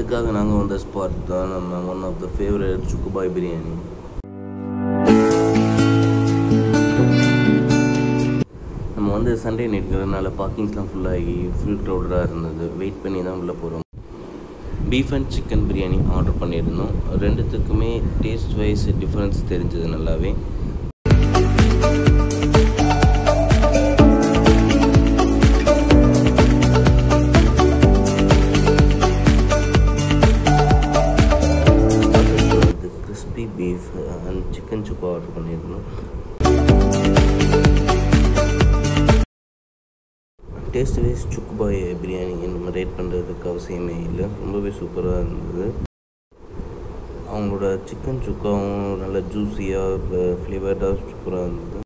அதுக்காக நாங்கள் வந்த ஸ்பாட் தான் நம்ம one of the favourite Sukkubhai biryani நம்ம வந்து சண்டே நைட்ங்கிறதுனால பார்க்கிங்ஸ்லாம் ஃபுல்லாகி ஃபுல் க்ரௌடடாக இருந்தது வெயிட் பண்ணி தான் உள்ளே போகிறோம் beef and chicken biryani order பண்ணியிருந்தோம் ரெண்டுத்துக்குமே டேஸ்ட் வைஸ் டிஃப்ரென்ஸ் தெரிஞ்சது நல்லாவே crispy beef and chicken chukka order பண்ணியிருந்தோம் டேஸ்ட் வைஸ் சுக்கு பாய் பிரியாணி நம்ம ரேட் பண்ணுறதுக்கு அவசியமே இல்லை ரொம்பவே சூப்பராக இருந்தது அவங்களோட சிக்கன் சுக்காவும் நல்ல ஜூஸியாக ஃப்ளேவர்டாக சூப்பராக இருந்தது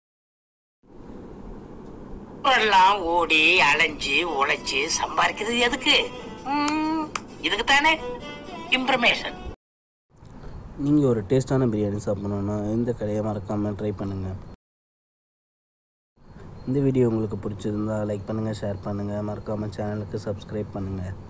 எல்லாம் ஓடி அலைஞ்சு உழைச்சு சம்பாதிக்கிறது எதுக்கு ம், இதுக்கு தானே இன்ஃபர்மேஷன் நீங்கள் ஒரு டேஸ்டான பிரியாணி சாப்பிடணுன்னா இந்த கடையை மறக்காமல் ட்ரை பண்ணுங்கள் இந்த வீடியோ உங்களுக்கு பிடிச்சிருந்தா லைக் பண்ணுங்கள் ஷேர் பண்ணுங்கள் மறக்காமல் சேனலுக்கு சப்ஸ்கிரைப் பண்ணுங்கள்